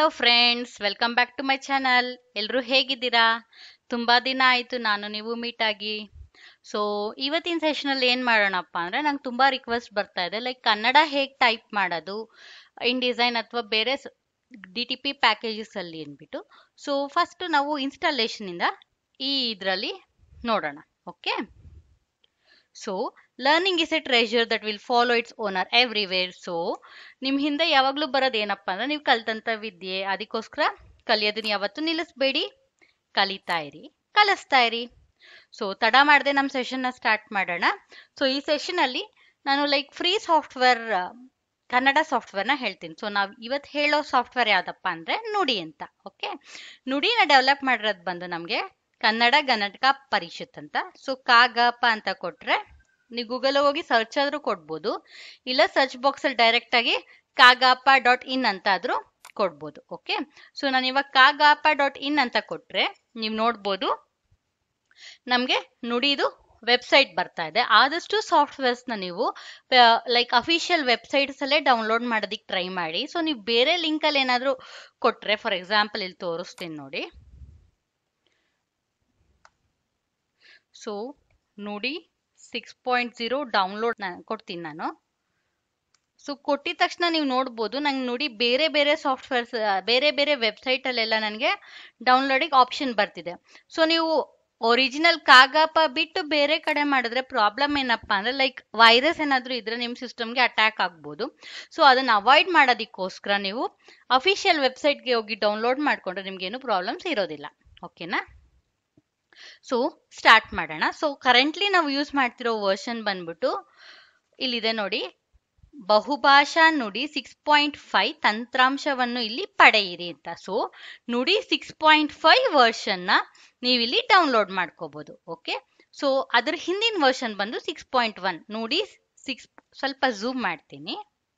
hello friends welcome back to my channel ಎಲ್ಲರೂ ಹೇಗಿದ್ದೀರಾ ತುಂಬಾ ದಿನ ಆಯಿತು ನಾನು ನೀವು ಮೀಟ್ ಆಗಿ ಸೊ ಇವತ್ತಿನ ಸೆಷನಲ್ಲಿ ಏನು ಮಾಡೋಣಪ್ಪ ಅಂದರೆ ನಂಗೆ ತುಂಬ ರಿಕ್ವೆಸ್ಟ್ ಬರ್ತಾ ಇದೆ ಲೈಕ್ ಕನ್ನಡ ಹೇಗೆ ಟೈಪ್ ಮಾಡೋದು ಇನ್ ಡಿಸೈನ್ ಅಥವಾ ಬೇರೆ ಡಿ ಟಿ ಪಿ ಪ್ಯಾಕೇಜಸಲ್ಲಿ ಅಂದ್ಬಿಟ್ಟು ಸೊ ಫಸ್ಟು ನಾವು ಇನ್ಸ್ಟಾಲೇಷನಿಂದ ಈ ಇದರಲ್ಲಿ ನೋಡೋಣ okay so learning is a treasure that will follow its owner everywhere so ನಿಮ್ಮ ಹಿಂದೆ ಯಾವಾಗಲೂ ಬರೋದು ಏನಪ್ಪ ಅಂದ್ರೆ ನೀವು ಕಲ್ತಂತ ವಿದ್ಯೆ ಅದಕ್ಕೋಸ್ಕರ ಕಲಿಯೋದನ್ನ ಯಾವತ್ತೂ ನಿಲ್ಲಿಸ್ಬೇಡಿ ಕಲಿತಾ ಇರಿ ಕಲಿಸ್ತಾ ಇರಿ ಸೊ ತಡ ಮಾಡದೆ ನಮ್ಮ ಸೆಷನ್ನ ಸ್ಟಾರ್ಟ್ ಮಾಡೋಣ ಸೊ ಈ ಸೆಷನಲ್ಲಿ ನಾನು ಲೈಕ್ ಫ್ರೀ ಸಾಫ್ಟ್ವೇರ್ ಕನ್ನಡ ಸಾಫ್ಟ್ವೇರ್ನ ಹೇಳ್ತೀನಿ ಸೊ ನಾವು ಇವತ್ತು ಹೇಳೋ ಸಾಫ್ಟ್ವೇರ್ ಯಾವುದಪ್ಪ ಅಂದರೆ ನುಡಿ ಅಂತ ಓಕೆ ನುಡಿನ ಡೆವಲಪ್ ಮಾಡಿರೋದು ಬಂದು ನಮಗೆ ಕನ್ನಡ ಗಣಕ ಪರಿಷತ್ ಅಂತ ಸೊ ಕಾಗಪ ಅಂತ ಕೊಟ್ರೆ ನೀವು ಗೂಗಲ್ ಹೋಗಿ ಸರ್ಚ್ ಆದ್ರೂ ಕೊಡ್ಬೋದು ಇಲ್ಲ ಸರ್ಚ್ ಬಾಕ್ಸಲ್ಲಿ ಡೈರೆಕ್ಟ್ ಆಗಿ ಕಾಗಾಪ ಡಾಟ್ ಇನ್ ಅಂತ ಆದ್ರೂ ಕೊಡ್ಬೋದು ಓಕೆ ಸೊ ನಾನು ಇವಾಗ ಕಾಗಾಪ ಡಾಟ್ ಇನ್ ಅಂತ ಕೊಟ್ರೆ ನೀವು ನೋಡ್ಬೋದು ನಮಗೆ ನುಡಿದು ವೆಬ್ಸೈಟ್ ಬರ್ತಾ ಇದೆ ಆದಷ್ಟು ಸಾಫ್ಟ್ವೇರ್ಸ್ನ ನೀವು ಲೈಕ್ ಅಫಿಷಿಯಲ್ ವೆಬ್ಸೈಟ್ಸ್ ಅಲ್ಲೇ ಡೌನ್ಲೋಡ್ ಮಾಡೋದಕ್ಕೆ ಟ್ರೈ ಮಾಡಿ ಸೊ ನೀವು ಬೇರೆ ಲಿಂಕಲ್ಲಿ ಏನಾದರೂ ಕೊಟ್ರೆ ಫಾರ್ ಎಕ್ಸಾಂಪಲ್ ಇಲ್ಲಿ ತೋರಿಸ್ತೀನಿ ನೋಡಿ ಸೊ ನುಡಿ ಸಿಕ್ಸ್ ಪಾಯಿಂಟ್ ಜೀರೋ ಡೌನ್ಲೋಡ್ ಕೊಡ್ತೀನಿ ನಾನು ಸೊ ಕೊಟ್ಟಿದ ತಕ್ಷಣ ನೀವು ನೋಡ್ಬೋದು ನಂಗೆ ನೋಡಿ ಬೇರೆ ಬೇರೆ ಸಾಫ್ಟ್ವೇರ್ಸ್ ಬೇರೆ ಬೇರೆ ವೆಬ್ಸೈಟಲ್ಲೆಲ್ಲ ನನಗೆ ಡೌನ್ಲೋಡಿಗೆ ಆಪ್ಷನ್ ಬರ್ತಿದೆ ಸೊ ನೀವು ಒರಿಜಿನಲ್ ಕಾಗಪ ಬಿಟ್ಟು ಬೇರೆ ಕಡೆ ಮಾಡಿದ್ರೆ ಪ್ರಾಬ್ಲಮ್ ಏನಪ್ಪ ಅಂದ್ರೆ ಲೈಕ್ ವೈರಸ್ ಏನಾದರೂ ಇದ್ರೆ ನಿಮ್ಮ ಸಿಸ್ಟಮ್ಗೆ ಅಟ್ಯಾಕ್ ಆಗ್ಬೋದು ಸೊ ಅದನ್ನು ಅವಾಯ್ಡ್ ಮಾಡೋದಕ್ಕೋಸ್ಕರ ನೀವು ಅಫಿಷಿಯಲ್ ವೆಬ್ಸೈಟ್ಗೆ ಹೋಗಿ ಡೌನ್ಲೋಡ್ ಮಾಡಿಕೊಂಡ್ರೆ ನಿಮ್ಗೇನು ಪ್ರಾಬ್ಲಮ್ಸ್ ಇರೋದಿಲ್ಲ ಓಕೆನಾ ಸೊ ಸ್ಟಾರ್ಟ್ ಮಾಡೋಣ ಸೊ ಕರೆಂಟ್ಲಿ ನಾವು ಯೂಸ್ ಮಾಡ್ತಿರೋ ವರ್ಷನ್ ಬಂದ್ಬಿಟ್ಟು ಇಲ್ಲಿದೆ ನೋಡಿ ಬಹುಭಾಷಾ ನುಡಿ ಸಿಕ್ಸ್ ಪಾಯಿಂಟ್ ಫೈವ್ ತಂತ್ರಾಂಶವನ್ನು ಇಲ್ಲಿ ಪಡೆಯಿರಿ ಅಂತ ಸೊ ನುಡಿ ಸಿಕ್ಸ್ ಪಾಯಿಂಟ್ ಫೈವ್ ವರ್ಷನ್ನ ನೀವಿಲ್ಲಿ ಡೌನ್ಲೋಡ್ ಮಾಡ್ಕೋಬಹುದು ಓಕೆ ಸೊ ಅದ್ರ ಹಿಂದಿನ ವರ್ಷನ್ ಬಂದು six point one Nudi six ಸ್ವಲ್ಪ ಝೂಮ್ ಮಾಡ್ತೀನಿ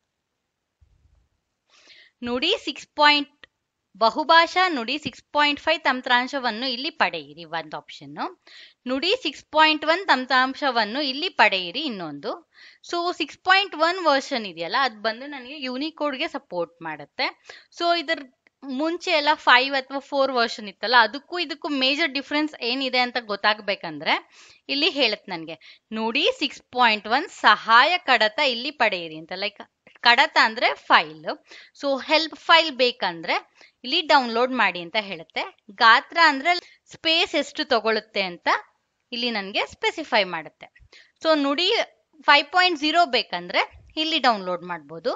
ನುಡಿ ಸಿಕ್ಸ್ ಪಾಯಿಂಟ್ ಬಹುಭಾಷಾ ನುಡಿ ಸಿಕ್ಸ್ ಪಾಯಿಂಟ್ ಫೈವ್ ತಂತ್ರಾಂಶವನ್ನು ಇಲ್ಲಿ ಪಡೆಯಿರಿ ಒಂದು ಆಪ್ಷನ್ನು ನುಡಿ ಸಿಕ್ಸ್ ಪಾಯಿಂಟ್ ಒನ್ ತಂತ್ರಾಂಶವನ್ನು ಇಲ್ಲಿ ಪಡೆಯಿರಿ ಇನ್ನೊಂದು so six point one version ಇದೆಯಲ್ಲ ಅದು ಬಂದು ನನಗೆ ಯೂನಿಕೋಡ್ಗೆ ಸಪೋರ್ಟ್ ಮಾಡುತ್ತೆ ಸೊ ಇದರ ಮುಂಚೆ ಎಲ್ಲ ಫೈವ್ ಅಥವಾ ಫೋರ್ ವರ್ಷನ್ ಇತ್ತಲ್ಲ ಅದಕ್ಕೂ ಇದಕ್ಕೂ ಮೇಜರ್ ಡಿಫ್ರೆನ್ಸ್ ಏನಿದೆ ಅಂತ ಗೊತ್ತಾಗ್ಬೇಕಂದ್ರೆ ಇಲ್ಲಿ ಹೇಳುತ್ತೆ ನನಗೆ ನುಡಿ ಸಿಕ್ಸ್ ಪಾಯಿಂಟ್ ಒನ್ ಸಹಾಯ ಕಡತ ಇಲ್ಲಿ ಪಡೆಯಿರಿ ಅಂತ ಲೈಕ್ ಕಡತ ಅಂದ್ರೆ ಫೈಲ್ ಸೊ ಹೆಲ್ಪ್ ಫೈಲ್ ಬೇಕಂದ್ರೆ ಇಲ್ಲಿ ಡೌನ್ಲೋಡ್ ಮಾಡಿ ಅಂತ ಹೇಳುತ್ತೆ ಗಾತ್ರ ಅಂದ್ರೆ ಸ್ಪೇಸ್ ಎಷ್ಟು ತಗೊಳುತ್ತೆ ಅಂತ ಇಲ್ಲಿ ನನಗೆ ಸ್ಪೆಸಿಫೈ ಮಾಡುತ್ತೆ ಸೊ ನುಡಿ ಫೈವ್ ಪಾಯಿಂಟ್ ಜೀರೋ ಬೇಕಂದ್ರೆ ಇಲ್ಲಿ ಡೌನ್ಲೋಡ್ ಮಾಡ್ಬೋದು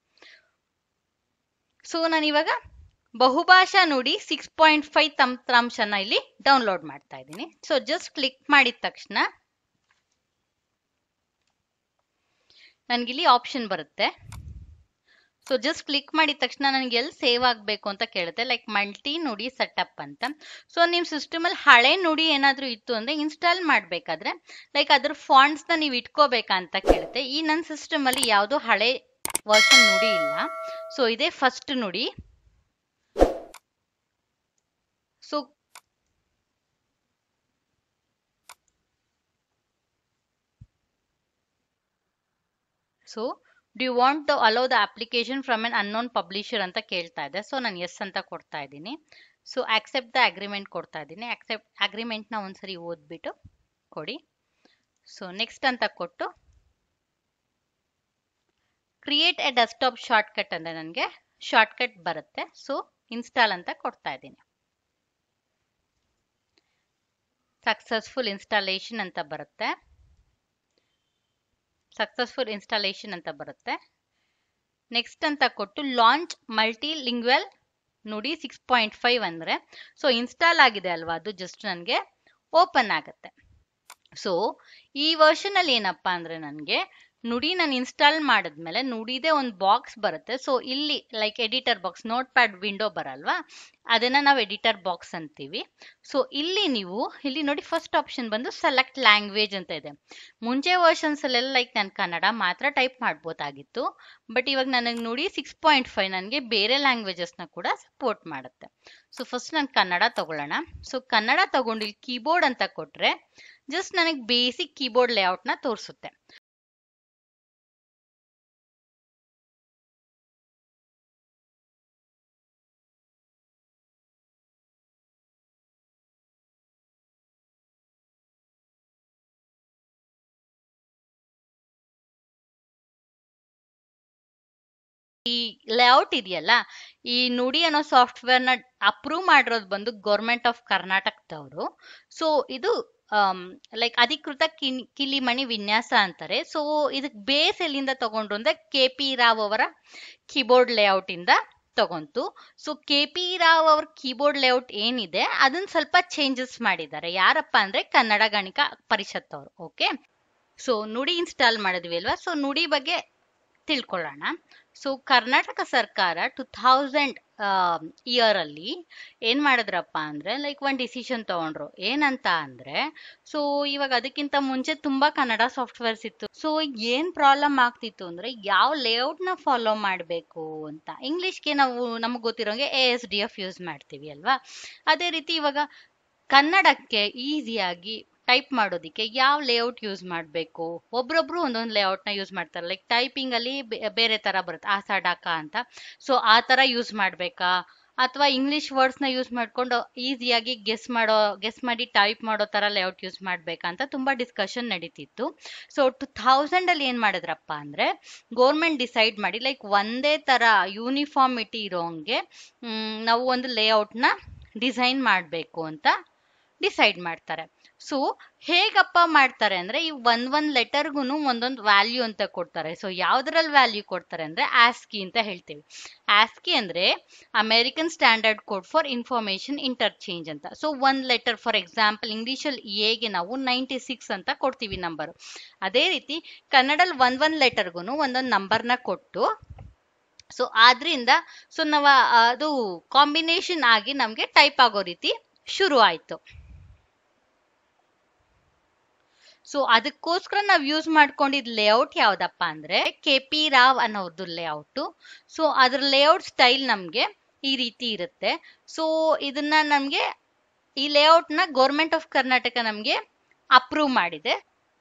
ಸೊ ನಾನು ಇವಾಗ ಬಹುಭಾಷಾ ನುಡಿ ಸಿಕ್ಸ್ ಪಾಯಿಂಟ್ ಫೈವ್ ತಂತ್ರಾಂಶನ ಇಲ್ಲಿ ಡೌನ್ಲೋಡ್ ಮಾಡ್ತಾ ಇದ್ದೀನಿ ಸೊ ಜಸ್ಟ್ ಕ್ಲಿಕ್ ಮಾಡಿದ ತಕ್ಷಣ ನನಗಿಲ್ಲಿ ಆಪ್ಷನ್ ಬರುತ್ತೆ ಸೊ ಜಸ್ಟ್ ಕ್ಲಿಕ್ ಮಾಡಿದ ತಕ್ಷಣ ನನಗೆ ಎಲ್ಲಿ ಸೇವ್ ಆಗಬೇಕು ಅಂತ ಕೇಳುತ್ತೆ ಲೈಕ್ ಮಲ್ಟಿ ನುಡಿ ಸೆಟಪ್ ಅಂತ ಸೊ ನಿಮ್ಮ ಸಿಸ್ಟಮಲ್ಲಿ ಹಳೆ ನುಡಿ ಏನಾದರೂ ಇತ್ತು ಅಂದರೆ ಇನ್ಸ್ಟಾಲ್ ಮಾಡಬೇಕಾದ್ರೆ ಲೈಕ್ ಅದ್ರ ಫಾಂಟ್ಸ್ನ ನೀವು ಇಟ್ಕೋಬೇಕಾ ಅಂತ ಕೇಳುತ್ತೆ ಈ ನನ್ನ ಸಿಸ್ಟಮಲ್ಲಿ ಯಾವುದೋ ಹಳೆ ವರ್ಷನ್ ನುಡಿ ಇಲ್ಲ ಸೊ ಇದೇ first Nudi so so do you want to allow the application from an unknown publisher ಅಂತ ಕೇಳ್ತಾ ಇದೆ ಸೊ ನಾನು ಎಸ್ ಅಂತ ಕೊಡ್ತಾ ಇದ್ದೀನಿ ಸೊ ಆಕ್ಸೆಪ್ಟ್ ದ ಅಗ್ರಿಮೆಂಟ್ ಕೊಡ್ತಾ ಇದ್ದೀನಿ ಆಕ್ಸೆಪ್ಟ್ ಅಗ್ರಿಮೆಂಟ್ನ ಒಂದ್ಸರಿ ಓದ್ಬಿಟ್ಟು ಕೊಡಿ ಸೊ ನೆಕ್ಸ್ಟ್ ಅಂತ ಕೊಟ್ಟು ಕ್ರಿಯೇಟ್ ಎ ಡೆಸ್ಕ್ಟಾಪ್ ಶಾರ್ಟ್ಕಟ್ ಅಂದರೆ ನನಗೆ ಶಾರ್ಟ್ಕಟ್ ಬರುತ್ತೆ ಸೊ ಇನ್ಸ್ಟಾಲ್ ಅಂತ ಕೊಡ್ತಾ ಇದ್ದೀನಿ ಸಕ್ಸಸ್ಫುಲ್ ಇನ್ಸ್ಟಾಲೇಷನ್ ಅಂತ ಬರುತ್ತೆ ಸಕ್ಸಸ್ಫುಲ್ ಇನ್ಸ್ಟಾಲೇಷನ್ ಅಂತ ಬರುತ್ತೆ ನೆಕ್ಸ್ಟ್ ಅಂತ ಕೊಟ್ಟು launch multilingual Nudi six point five ಅಂದರೆ ಸೊ ಇನ್ಸ್ಟಾಲ್ ಆಗಿದೆ ಅಲ್ವಾ ಅದು ಜಸ್ಟ್ ನನಗೆ ಓಪನ್ ಆಗುತ್ತೆ ಸೊ ಈ ವರ್ಷನಲ್ಲಿ ಏನಪ್ಪ ಅಂದರೆ ನನಗೆ ನುಡಿ ನಾನು ಇನ್ಸ್ಟಾಲ್ ಮಾಡಿದ್ಮೇಲೆ ನುಡಿದೇ ಒಂದು ಬಾಕ್ಸ್ ಬರುತ್ತೆ ಸೊ ಇಲ್ಲಿ like editor box notepad window ಬರಲ್ವಾ ಅದನ್ನು ನಾವು ಎಡಿಟರ್ ಬಾಕ್ಸ್ ಅಂತೀವಿ ಸೊ ಇಲ್ಲಿ ನೀವು ಇಲ್ಲಿ ನೋಡಿ ಫಸ್ಟ್ ಆಪ್ಷನ್ ಬಂದು ಸೆಲೆಕ್ಟ್ ಲ್ಯಾಂಗ್ವೇಜ್ ಅಂತ ಇದೆ ಮುಂಚೆ ವರ್ಷನ್ಸಲ್ಲೆಲ್ಲ ಲೈಕ್ ನಾನು ಕನ್ನಡ ಮಾತ್ರ ಟೈಪ್ ಮಾಡ್ಬೋದಾಗಿತ್ತು ಬಟ್ ಇವಾಗ ನನಗೆ ನೋಡಿ ಸಿಕ್ಸ್ ಪಾಯಿಂಟ್ ಫೈವ್ ನನಗೆ ಬೇರೆ ಲ್ಯಾಂಗ್ವೇಜಸ್ನ ಕೂಡ ಸಪೋರ್ಟ್ ಮಾಡುತ್ತೆ ಸೊ ಫಸ್ಟ್ ನಾನು ಕನ್ನಡ ತಗೊಳ್ಳೋಣ ಸೊ ಕನ್ನಡ ತಗೊಂಡು ಇಲ್ಲಿ ಕೀಬೋರ್ಡ್ ಅಂತ ಕೊಟ್ಟರೆ ಜಸ್ಟ್ ನನಗೆ ಬೇಸಿಕ್ ಕೀಬೋರ್ಡ್ ಲೇಔಟ್ನ ತೋರಿಸುತ್ತೆ ಈ ಲೇಔಟ್ ಇದೆಯಲ್ಲ ಈ ನುಡಿ ಅನ್ನೋ ಸಾಫ್ಟ್ವೇರ್ನ ಅಪ್ರೂವ್ ಮಾಡಿರೋದು ಬಂದು ಗೌರ್ಮೆಂಟ್ ಆಫ್ ಕರ್ನಾಟಕದವರು ಸೊ ಇದು ಲೈಕ್ ಅಧಿಕೃತ ಕಿನ್- ಕಿಲಿಮಣಿ ವಿನ್ಯಾಸ ಅಂತಾರೆ ಸೊ ಇದಕ್ ಬೇಸ್ ಎಲ್ಲಿಂದ ತಗೊಂಡ್ರು ಅಂದ್ರೆ ಕೆ ಪಿ ರಾವ್ ಅವರ ಕೀಬೋರ್ಡ್ ಲೇಔಟ್ ಇಂದ ತಗೊಂತು ಸೊ ಕೆ ಪಿ ರಾವ್ ಅವ್ರ ಕೀಬೋರ್ಡ್ ಲೇಔಟ್ ಏನಿದೆ ಅದನ್ನ ಸ್ವಲ್ಪ ಚೇಂಜಸ್ ಮಾಡಿದ್ದಾರೆ ಯಾರಪ್ಪ ಅಂದ್ರೆ ಕನ್ನಡ ಗಣಿಕ ಪರಿಷತ್ ಅವರು ಓಕೆ ಸೊ ನುಡಿ ಇನ್ಸ್ಟಾಲ್ ಮಾಡಿದ್ವಿ ಅಲ್ವಾ ಸೊ ನುಡಿ ಬಗ್ಗೆ ತಿಳ್ಕೊಳ್ಳೋಣ ಸೊ ಕರ್ನಾಟಕ ಸರ್ಕಾರ ಟು ಥೌಸಂಡ್ ಇಯರ್ ಅಲ್ಲಿ ಏನ್ ಮಾಡಿದ್ರಪ್ಪ ಅಂದ್ರೆ ಲೈಕ್ ಒಂದ್ ಡಿಸಿಷನ್ ತಗೊಂಡ್ರು ಏನಂತ ಅಂದ್ರೆ ಸೊ ಇವಾಗ ಅದಕ್ಕಿಂತ ಮುಂಚೆ ತುಂಬಾ ಕನ್ನಡ ಸಾಫ್ಟ್ವೇರ್ಸ್ ಇತ್ತು ಸೊ ಏನ್ ಪ್ರಾಬ್ಲಮ್ ಆಗ್ತಿತ್ತು ಅಂದ್ರೆ ಯಾವ ಲೇಔಟ್ ನ ಫಾಲೋ ಮಾಡ್ಬೇಕು ಅಂತ ಇಂಗ್ಲಿಷ್ಗೆ ನಾವು ನಮಗ್ ಗೊತ್ತಿರೋಂಗೆ A S D F use ಮಾಡ್ತೀವಿ ಅಲ್ವಾ ಅದೇ ರೀತಿ ಇವಾಗ ಕನ್ನಡಕ್ಕೆ ಈಸಿಯಾಗಿ ಟೈಪ್ ಮಾಡೋದಿಕ್ಕೆ ಯಾವ ಲೇಔಟ್ ಯೂಸ್ ಮಾಡಬೇಕು ಒಬ್ರೊಬ್ರು ಒಂದೊಂದು ಲೇಔಟ್ನ ಯೂಸ್ ಮಾಡ್ತಾರೆ ಲೈಕ್ ಟೈಪಿಂಗ್ ಅಲ್ಲಿ ಬೇ- ಬೇರೆ ತರ ಬರುತ್ತೆ ಆಸಾ ಡಾಕ ಅಂತ ಸೊ ಆ ತರ ಯೂಸ್ ಮಾಡ್ಬೇಕಾ ಅಥವಾ ಇಂಗ್ಲಿಷ್ ವರ್ಡ್ಸ್ನ ಯೂಸ್ ಮಾಡ್ಕೊಂಡು ಈಸಿಯಾಗಿ ಗೆಸ್ ಮಾಡೋ ಗೆಸ್ ಮಾಡಿ ಟೈಪ್ ಮಾಡೋ ತರ ಲೇಔಟ್ ಯೂಸ್ ಮಾಡ್ಬೇಕಾ ಅಂತ ತುಂಬಾ ಡಿಸ್ಕಷನ್ ನಡೀತಿತ್ತು ಸೊ ಟು ಥೌಸಂಡ್ ಅಲ್ಲಿ ಏನ್ ಮಾಡಿದ್ರಪ್ಪ ಅಂದ್ರೆ ಗೋರ್ಮೆಂಟ್ ಡಿಸೈಡ್ ಮಾಡಿ ಲೈಕ್ ಒಂದೇ ತರ ಯೂನಿಫಾರ್ಮಿಟಿ ಇರೋಂಗೆ ಮ್, ನಾವು ಒಂದು ಲೇಔಟ್ನ ಡಿಸೈನ್ ಮಾಡಬೇಕು ಅಂತ ಡಿಸೈಡ್ ಮಾಡ್ತಾರೆ ಸೊ ಹೇಗಪ್ಪ ಮಾಡ್ತಾರೆ ಅಂದ್ರೆ ಈ ಒಂದ್ ಒಂದ್ ಲೆಟರ್ಗೂ ಒಂದೊಂದು ವ್ಯಾಲ್ಯೂ ಅಂತ ಕೊಡ್ತಾರೆ ಸೊ ಯಾವ್ದ್ರಲ್ಲಿ ವ್ಯಾಲ್ಯೂ ಕೊಡ್ತಾರೆ ಅಂದ್ರೆ ಆಸ್ಕಿ ಅಂತ ಹೇಳ್ತೀವಿ ಆಸ್ಕಿ ಅಂದ್ರೆ American standard code for information interchange ಅಂತ ಸೊ ಒಂದ್ ಲೆಟರ್ ಫಾರ್ ಎಕ್ಸಾಂಪಲ್ ಇಂಗ್ಲಿಷಲ್ಲಿ ಎಗೆ ನಾವು ನೈಂಟಿ ಸಿಕ್ಸ್ ಅಂತ ಕೊಡ್ತೀವಿ ನಂಬರ್ ಅದೇ ರೀತಿ ಕನ್ನಡಲ್ಲಿ ಒಂದ್ ಒಂದ್ ಲೆಟರ್ಗೂ ಒಂದೊಂದು ನಂಬರ್ನ ಕೊಟ್ಟು ಸೊ ಆದ್ರಿಂದ ಸೊ ನಾವು ಆ- ಅದು ಕಾಂಬಿನೇಷನ್ ಆಗಿ ನಮ್ಗೆ ಟೈಪ್ ಆಗೋ ರೀತಿ ಶುರು ಆಯ್ತು ಸೊ ಅದಕ್ಕೋಸ್ಕರ ನಾವು ಯೂಸ್ ಮಾಡ್ಕೊಂಡಿದ್ ಲೇಔಟ್ ಯಾವ್ದಪ್ಪ ಅಂದ್ರೆ ಕೆ ಪಿ ರಾವ್ ಅನ್ನೋರ್ದು ಲೇಔಟ್ ಸೊ ಅದ್ರ ಲೇಔಟ್ ಸ್ಟೈಲ್ ನಮ್ಗೆ ಈ ರೀತಿ ಇರುತ್ತೆ ಸೊ ಇದನ್ನ ನಮ್ಗೆ ಈ ಲೇಔಟ್ ನ ಗೌರ್ಮೆಂಟ್ ಆಫ್ ಕರ್ನಾಟಕ ನಮ್ಗೆ ಅಪ್ರೂವ್ ಮಾಡಿದೆ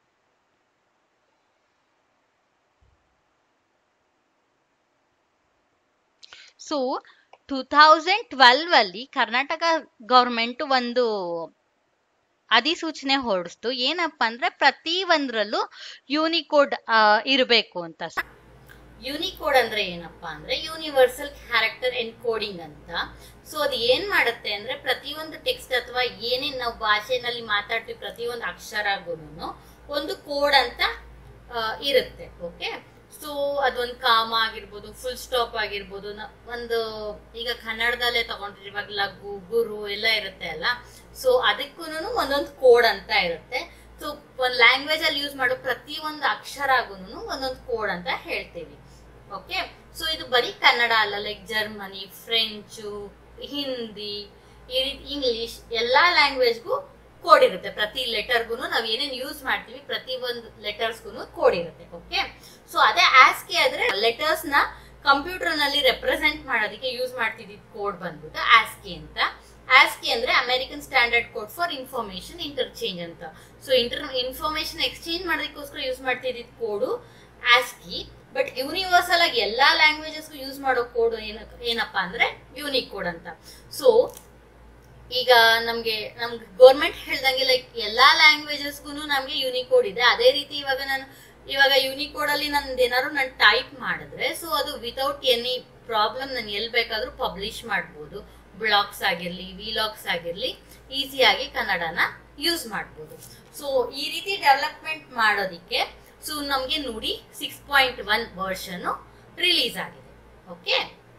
ಸೊ ಟೂ ಥೌಸಂಡ್ ಟ್ವೆಲ್ವ್ ಅಲ್ಲಿ ಕರ್ನಾಟಕ ಗೌರ್ಮೆಂಟ್ ಒಂದು ಅಧಿಸೂಚನೆ ಹೊರಡಿಸ್ತು ಏನಪ್ಪಾ ಅಂದ್ರೆ ಪ್ರತಿ ಒಂದ್ರಲ್ಲೂ ಯೂನಿಕೋಡ್ ಇರಬೇಕು ಅಂತ ಯೂನಿಕೋಡ್ ಅಂದ್ರೆ ಏನಪ್ಪಾ ಅಂದ್ರೆ ಯೂನಿವರ್ಸಲ್ ಕ್ಯಾರೆಕ್ಟರ್ ಎನ್ಕೋಡಿಂಗ್ ಅಂತ ಸೊ ಅದು ಏನ್ ಮಾಡುತ್ತೆ ಅಂದ್ರೆ ಪ್ರತಿಯೊಂದು ಟೆಕ್ಸ್ಟ್ ಅಥವಾ ಏನೇನ್ ನಾವು ಭಾಷೆನಲ್ಲಿ ಮಾತಾಡ್ತೀವಿ ಪ್ರತಿಯೊಂದು ಅಕ್ಷರಗೂನು ಒಂದು ಕೋಡ್ ಅಂತ ಆ, ಇರುತ್ತೆ ಓಕೆ ಸೊ ಅದೊಂದು ಕಾಮ ಆಗಿರ್ಬೋದು ಫುಲ್ ಸ್ಟಾಪ್ ಆಗಿರ್ಬೋದು ನ- ಒಂದು ಈಗ ಕನ್ನಡದಲ್ಲೇ ತಗೊಂಡ್ರೆ ಇವಾಗ ಲಘು ಗುರು ಎಲ್ಲ ಇರುತ್ತೆ ಅಲ್ಲ ಸೊ ಅದಕ್ಕೂ ಒಂದೊಂದು ಕೋಡ್ ಅಂತ ಇರುತ್ತೆ ಸೊ ಒಂದು ಲ್ಯಾಂಗ್ವೇಜ್ ಅಲ್ಲಿ ಯೂಸ್ ಮಾಡೋ ಪ್ರತಿ ಒಂದು ಅಕ್ಷರಗೂನು ಒಂದೊಂದು ಕೋಡ್ ಅಂತ ಹೇಳ್ತೀವಿ ಓಕೆ ಸೊ ಇದು ಬರೀ ಕನ್ನಡ ಅಲ್ಲ ಲೈಕ್ ಜರ್ಮನಿ ಫ್ರೆಂಚು ಹಿಂದಿ ಈ ರೀತಿ ಇಂಗ್ಲಿಷ್ ಎಲ್ಲಾ ಲ್ಯಾಂಗ್ವೇಜ್ಗೂ ಕೋಡ್ ಇರುತ್ತೆ ಪ್ರತಿ ಲೆಟರ್ಗೂ ನಾವ್ ಏನೇನ್ ಯೂಸ್ ಮಾಡ್ತೀವಿ ಪ್ರತಿ ಒಂದು ಲೆಟರ್ಸ್ಗೂ ಕೋಡ್ ಇರುತ್ತೆ ಓಕೆ ಸೊ ಅದೇ ಆಸ್ಕಿ ಆದ್ರೆ ಲೆಟರ್ಸ್ ನ ಕಂಪ್ಯೂಟರ್ ನಲ್ಲಿ ರೆಪ್ರೆಸೆಂಟ್ ಮಾಡೋದಕ್ಕೆ ಯೂಸ್ ಮಾಡ್ತಿದ್ದಿದ್ ಕೋಡ್ ಬಂದ್ಬಿಟ್ಟು ಆಸ್ಕಿ ಅಂತ ಆಸ್ಕಿ ಅಂದ್ರೆ American standard code for information interchange ಅಂತ ಸೊ ಇಂಟರ್ ಇನ್ಫಾರ್ಮೇಶನ್ ಎಕ್ಸ್ಚೇಂಜ್ ಮಾಡೋದಕ್ಕೋಸ್ಕರ ಯೂಸ್ ಮಾಡ್ತಿದ್ದಿದ್ ಕೋಡು ಆಸ್ಕಿ ಬಟ್ ಯೂನಿವರ್ಸಲ್ ಆಗಿ ಎಲ್ಲಾ ಲ್ಯಾಂಗ್ವೇಜಸ್ಗೂ ಯೂಸ್ ಮಾಡೋ ಕೋಡ್ ಏನಪ್ಪಾ ಅಂದ್ರೆ ಯೂನಿಕ್ ಕೋಡ್ ಅಂತ ಸೊ ಈಗ ನಮ್ಗೆ ನಮ್ಗೆ ಗೌರ್ಮೆಂಟ್ ಹೇಳ್ದಂಗೆ ಲೈಕ್ ಎಲ್ಲಾ ಲ್ಯಾಂಗ್ವೇಜಸ್ಗೂ ನಮ್ಗೆ ಯೂನಿಕೋಡ್ ಇದೆ ಅದೇ ರೀತಿ ಇವಾಗ ನಾನು ಇವಾಗ ಯೂನಿಕೋಡ್ ಅಲ್ಲಿ ನಂದು ಏನಾದ್ರು ನಾನು ಟೈಪ್ ಮಾಡಿದ್ರೆ ಸೊ ಅದು ವಿತೌಟ್ ಎನಿ ಪ್ರಾಬ್ಲಮ್ ನಾನು ಎಲ್ಲಿ ಬೇಕಾದ್ರೂ ಪಬ್ಲಿಷ್ ಮಾಡ್ಬೋದು ಬ್ಲಾಗ್ಸ್ ಆಗಿರ್ಲಿ ವಿಲಾಗ್ಸ್ ಆಗಿರ್ಲಿ ಈಸಿಯಾಗಿ ಕನ್ನಡನ ಯೂಸ್ ಮಾಡ್ಬೋದು ಸೊ ಈ ರೀತಿ ಡೆವಲಪ್ಮೆಂಟ್ ಮಾಡೋದಿಕ್ಕೆ ಸೊ ನಮ್ಗೆ Nudi six point one version release ಆಗಿದೆ ಓಕೆ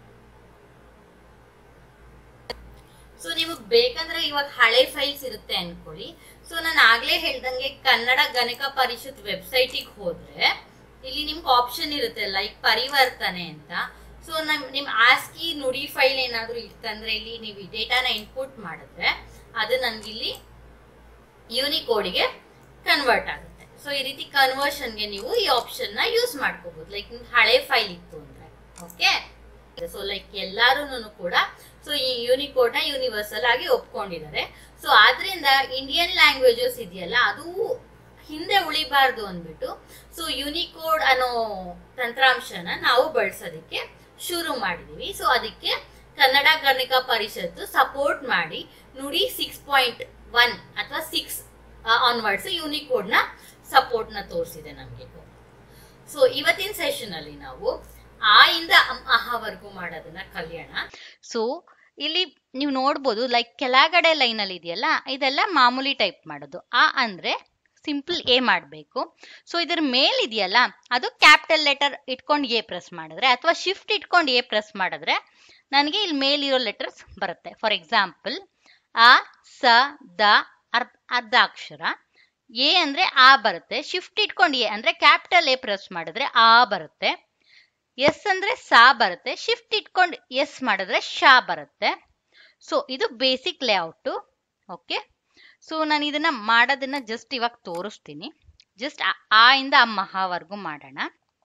ಸೊ ನಿಮಗೆ ಬೇಕಂದ್ರೆ ಇವಾಗ ಹಳೆ ಫೈಲ್ಸ್ ಇರುತ್ತೆ ಅನ್ಕೊಳ್ಳಿ ಸೊ ನಾನು ಆಗ್ಲೇ ಹೇಳ್ದಂಗೆ ಕನ್ನಡ ಗಣಕ ಪರಿಷತ್ ವೆಬ್ಸೈಟಿಗೆ ಹೋದ್ರೆ ಇಲ್ಲಿ ನಿಮ್ಗೆ ಆಪ್ಷನ್ ಇರುತ್ತೆ ಲೈಕ್ ಪರಿವರ್ತನೆ ಅಂತ ಸೊ ನಮ್ ನಿಮ್ ಆಸ್ಕಿ ನುಡಿ ಫೈಲ್ ಏನಾದ್ರು ಇತ್ತಂದ್ರೆ ಇಲ್ಲಿ ನೀವು ಡೇಟಾನ ಇನ್ಪುಟ್ ಮಾಡಿದ್ರೆ ಅದು ನನ್ಗೆ ಇಲ್ಲಿ ಯೂನಿಕೋಡ್ಗೆ ಕನ್ವರ್ಟ್ ಆಗುತ್ತೆ ಸೊ ಈ ರೀತಿ ಕನ್ವರ್ಷನ್ಗೆ ನೀವು ಈ ಆಪ್ಷನ್ ನ ಯೂಸ್ ಮಾಡ್ಕೋಬಹುದು ಲೈಕ್ ನಿಮ್ಗೆ ಹಳೆ ಫೈಲ್ ಇತ್ತು ಅಂದ್ರೆ ಓಕೆ ಸೊ ಲೈಕ್ ಎಲ್ಲಾರು ಕೂಡ ಸೊ ಈ ಯೂನಿಕೋಡ್ ನ ಯೂನಿವರ್ಸಲ್ ಆಗಿ ಒಪ್ಕೊಂಡಿದ್ದಾರೆ ಸೊ ಆದ್ರಿಂದ ಇಂಡಿಯನ್ ಲ್ಯಾಂಗ್ವೇಜಸ್ ಇದೆಯಲ್ಲ ಅದು ಹಿಂದೆ ಉಳಿಬಾರ್ದು ಅಂದ್ಬಿಟ್ಟು ಸೊ ಯೂನಿಕೋಡ್ ಅನ್ನೋ ತಂತ್ರಾಂಶನ ನಾವು ಬಳಸೋದಕ್ಕೆ ಶುರು ಮಾಡಿದೀವಿ ಸೊ ಅದಕ್ಕೆ ಕನ್ನಡ ಗಣಿಕ ಪರಿಷತ್ತು ಸಪೋರ್ಟ್ ಮಾಡಿ ನುಡಿ ಸಿಕ್ಸ್ ಪಾಯಿಂಟ್ ಒನ್ ಅಥವಾ ಸಿಕ್ಸ್ ಆನ್ವರ್ಡ್ಸ್ ಯೂನಿಕೋಡ್ ನ ಸಪೋರ್ಟ್ ನ ತೋರಿಸಿದೆ ನಮಗೆ ಸೊ ಇವತ್ತಿನ ಸೆಷನ್ ಅಲ್ಲಿ ನಾವು ಆ ಇಂದ ಅಂ ಅಹವರೆಗೂ ಮಾಡೋದನ್ನ ಕಲಿಯೋಣ ಸೊ ಇಲ್ಲಿ ನೀವು ನೋಡ್ಬೋದು ಲೈಕ್ ಕೆಳಗಡೆ ಲೈನಲ್ಲಿ ಇದೆಯಲ್ಲ ಇದೆಲ್ಲ ಮಾಮೂಲಿ ಟೈಪ್ ಮಾಡೋದು ಆ ಅಂದ್ರೆ ಸಿಂಪಲ್ ಎ ಮಾಡಬೇಕು ಸೊ ಇದ್ರ ಮೇಲಿದೆಯಲ್ಲ ಅದು ಕ್ಯಾಪಿಟಲ್ ಲೆಟರ್ ಇಟ್ಕೊಂಡು ಎ ಪ್ರೆಸ್ ಮಾಡಿದ್ರೆ ಅಥವಾ ಶಿಫ್ಟ್ ಇಟ್ಕೊಂಡು ಎ ಪ್ರೆಸ್ ಮಾಡಿದ್ರೆ ನನಗೆ ಇಲ್ಲಿ ಮೇಲಿರೋ ಲೆಟರ್ಸ್ ಬರುತ್ತೆ ಫಾರ್ ಎಕ್ಸಾಂಪಲ್ ಆ ಸ ದ ಅರ್ ಅರ್ಧಾಕ್ಷರ ಎ ಅಂದ್ರೆ ಆ ಬರುತ್ತೆ ಶಿಫ್ಟ್ ಇಟ್ಕೊಂಡು ಎ ಅಂದ್ರೆ ಕ್ಯಾಪಿಟಲ್ ಎ ಪ್ರೆಸ್ ಮಾಡಿದ್ರೆ ಆ ಬರುತ್ತೆ ಎಸ್ ಅಂದ್ರೆ ಸಾ ಬರುತ್ತೆ ಶಿಫ್ಟ್ ಇಟ್ಕೊಂಡು ಎಸ್ ಮಾಡಿದ್ರೆ ಶಾ ಬರುತ್ತೆ ಸೊ ಇದು ಬೇಸಿಕ್ ಲೇಔಟು ಓಕೆ ಸೊ ನಾನು ಇದನ್ನ ಮಾಡೋದನ್ನ ಜಸ್ಟ್ ಇವಾಗ ತೋರಿಸ್ತೀನಿ ಜಸ್ಟ್ ಆ ಇಂದ ಆ ಮಹಾವರೆಗೂ ಮಾಡೋಣ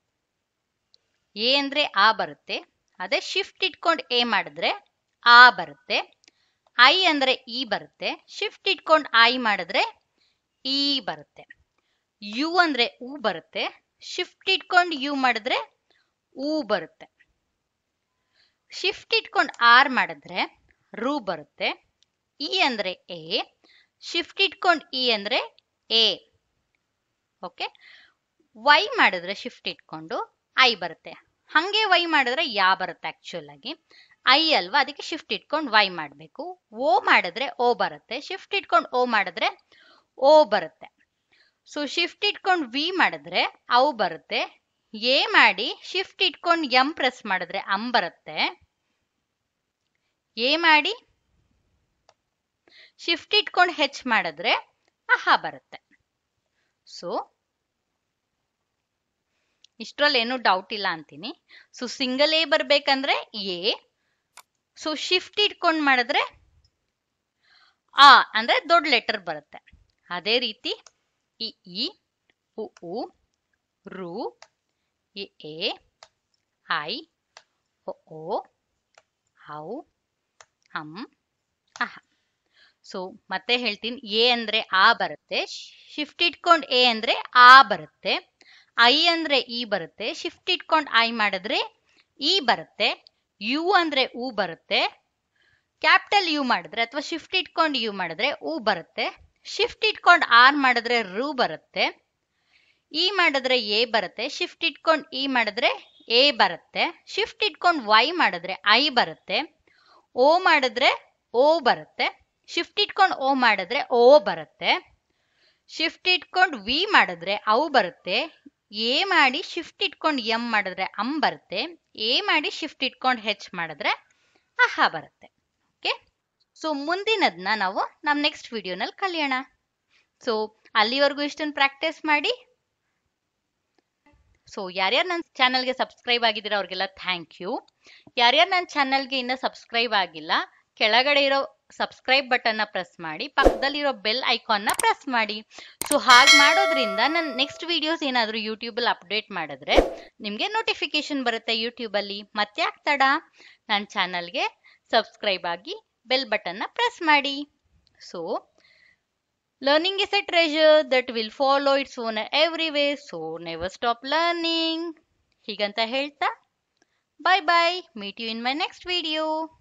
ಎ ಅಂದ್ರೆ ಆ ಬರುತ್ತೆ ಅದೇ ಶಿಫ್ಟ್ ಇಟ್ಕೊಂಡು ಎ ಮಾಡಿದ್ರೆ ಆ ಬರುತ್ತೆ ಐ ಅಂದ್ರೆ ಇ ಬರುತ್ತೆ ಶಿಫ್ಟ್ ಇಟ್ಕೊಂಡು ಐ ಮಾಡಿದ್ರೆ ಇ ಬರುತ್ತೆ ಯು ಅಂದ್ರೆ ಉ ಬರುತ್ತೆ ಶಿಫ್ಟ್ ಇಟ್ಕೊಂಡು ಯು ಮಾಡಿದ್ರೆ ಊ ಬರುತ್ತೆ ಶಿಫ್ಟ್ ಇಟ್ಕೊಂಡು ಆರ್ ಮಾಡಿದ್ರೆ ರು ಬರುತ್ತೆ ಇ ಅಂದ್ರೆ ಎ ಶಿಫ್ಟ್ ಇಟ್ಕೊಂಡು ಇ ಅಂದ್ರೆ ಎ ಓಕೆ ವೈ ಮಾಡಿದ್ರೆ ಶಿಫ್ಟ್ ಇಟ್ಕೊಂಡು ಐ ಬರುತ್ತೆ ಹಂಗೆ ವೈ ಮಾಡಿದ್ರೆ ಯಾ ಬರುತ್ತೆ ಆಕ್ಚುಲ್ ಆಗಿ ಐ ಅಲ್ವಾ ಅದಕ್ಕೆ ಶಿಫ್ಟ್ ಇಟ್ಕೊಂಡು ವೈ ಮಾಡಬೇಕು ಓ ಮಾಡಿದ್ರೆ ಓ ಬರುತ್ತೆ ಶಿಫ್ಟ್ ಇಟ್ಕೊಂಡು ಓ ಮಾಡಿದ್ರೆ ಓ ಬರುತ್ತೆ ಸೊ ಶಿಫ್ಟ್ ಇಟ್ಕೊಂಡು ವಿ ಮಾಡಿದ್ರೆ ಅವು ಬರುತ್ತೆ ಎ ಮಾಡಿ ಶಿಫ್ಟ್ ಇಟ್ಕೊಂಡು ಎಂ ಪ್ರೆಸ್ ಮಾಡಿದ್ರೆ ಅಂ ಬರುತ್ತೆ ಎ ಮಾಡಿ ಶಿಫ್ಟ್ ಇಟ್ಕೊಂಡು ಹೆಚ್ ಮಾಡಿದ್ರೆ ಅಹ ಬರುತ್ತೆ ಸೊ ಇಷ್ಟರಲ್ಲಿ ಏನು ಡೌಟ್ ಇಲ್ಲ ಅಂತೀನಿ ಸೊ ಸಿಂಗಲ್ ಎ ಬರ್ಬೇಕಂದ್ರೆ ಎ ಸೊ ಶಿಫ್ಟ್ ಇಟ್ಕೊಂಡು ಮಾಡಿದ್ರೆ ಆ ಅಂದ್ರೆ ದೊಡ್ಡ ಲೆಟರ್ ಬರುತ್ತೆ ಅದೇ ರೀತಿ ಇ ಇ ಉ ಉ ರು ಎ ಎ ಐ ಒ ಓ ಹೌ ಹಂ ಅಹ ಸೊ ಮತ್ತೆ ಹೇಳ್ತೀನಿ ಎ ಅಂದ್ರೆ ಆ ಬರುತ್ತೆ ಶಿಫ್ಟ್ ಇಟ್ಕೊಂಡು ಎ ಅಂದ್ರೆ ಆ ಬರುತ್ತೆ ಐ ಅಂದ್ರೆ ಇ ಬರುತ್ತೆ ಶಿಫ್ಟ್ ಇಟ್ಕೊಂಡು ಐ ಮಾಡಿದ್ರೆ ಇ ಬರುತ್ತೆ ಯು ಅಂದ್ರೆ ಉ ಬರುತ್ತೆ ಕ್ಯಾಪಿಟಲ್ ಯು ಮಾಡಿದ್ರೆ ಅಥವಾ ಶಿಫ್ಟ್ ಇಟ್ಕೊಂಡು ಯು ಮಾಡಿದ್ರೆ ಉ ಬರುತ್ತೆ ಶಿಫ್ಟ್ ಇಟ್ಕೊಂಡು ಆರ್ ಮಾಡಿದ್ರೆ ರು ಬರುತ್ತೆ ಇ ಮಾಡಿದ್ರೆ ಎ ಬರುತ್ತೆ ಶಿಫ್ಟ್ ಇಟ್ಕೊಂಡು ಇ ಮಾಡಿದ್ರೆ ಎ ಬರುತ್ತೆ ಶಿಫ್ಟ್ ಇಟ್ಕೊಂಡು ವೈ ಮಾಡಿದ್ರೆ ಐ ಬರುತ್ತೆ ಓ ಮಾಡಿದ್ರೆ ಓ ಬರುತ್ತೆ ಶಿಫ್ಟ್ ಇಟ್ಕೊಂಡು ಓ ಮಾಡಿದ್ರೆ ಓ ಬರುತ್ತೆ ಶಿಫ್ಟ್ ಇಟ್ಕೊಂಡು ವಿ ಮಾಡಿದ್ರೆ ಅವು ಬರುತ್ತೆ ಎ ಮಾಡಿ ಶಿಫ್ಟ್ ಇಟ್ಕೊಂಡು ಎಂ ಮಾಡಿದ್ರೆ ಅಂ ಬರುತ್ತೆ ಎ ಮಾಡಿ ಶಿಫ್ಟ್ ಇಟ್ಕೊಂಡು ಹೆಚ್ ಮಾಡಿದ್ರೆ ಅಹ ಬರುತ್ತೆ ಓಕೆ ಸೊ ಮುಂದಿನದನ್ನ ನಾವು ನಮ್ಮ ನೆಕ್ಸ್ಟ್ ವಿಡಿಯೋನಲ್ಲಿ ಕಲಿಯೋಣ ಸೊ ಅಲ್ಲಿವರೆಗೂ ಇಷ್ಟನ್ನು ಪ್ರಾಕ್ಟೀಸ್ ಮಾಡಿ ಸೊ ಯಾರ್ಯಾರು ನನ್ನ ಚಾನಲ್ಗೆ ಸಬ್ಸ್ಕ್ರೈಬ್ ಆಗಿದ್ದೀರಾ ಅವ್ರಿಗೆಲ್ಲ ಥ್ಯಾಂಕ್ ಯು ಯಾರ್ಯಾರು ನನ್ನ ಚಾನಲ್ಗೆ ಇನ್ನೂ ಸಬ್ಸ್ಕ್ರೈಬ್ ಆಗಿಲ್ಲ ಕೆಳಗಡೆ ಇರೋ ಸಬ್ಸ್ಕ್ರೈಬ್ ಬಟನ್ನ ಪ್ರೆಸ್ ಮಾಡಿ ಪಕ್ಕದಲ್ಲಿರೋ ಬೆಲ್ ಐಕಾನ್ನ ಪ್ರೆಸ್ ಮಾಡಿ ಸೊ ಹಾಗೆ ಮಾಡೋದ್ರಿಂದ ನನ್ನ ನೆಕ್ಸ್ಟ್ ವಿಡಿಯೋಸ್ ಏನಾದರೂ ಯೂಟ್ಯೂಬಲ್ಲಿ ಅಪ್ಡೇಟ್ ಮಾಡಿದ್ರೆ ನಿಮಗೆ ನೋಟಿಫಿಕೇಶನ್ ಬರುತ್ತೆ ಯೂಟ್ಯೂಬಲ್ಲಿ ಮತ್ತೆ ತಡ ನನ್ನ ಚಾನಲ್ಗೆ ಸಬ್ಸ್ಕ್ರೈಬ್ ಆಗಿ ಬೆಲ್ ಬಟನ್ನ ಪ್ರೆಸ್ ಮಾಡಿ so learning is a treasure that will follow its own every way so never stop learning ಹೀಗಂತ ಹೇಳ್ತಾ bye bye meet you in my next video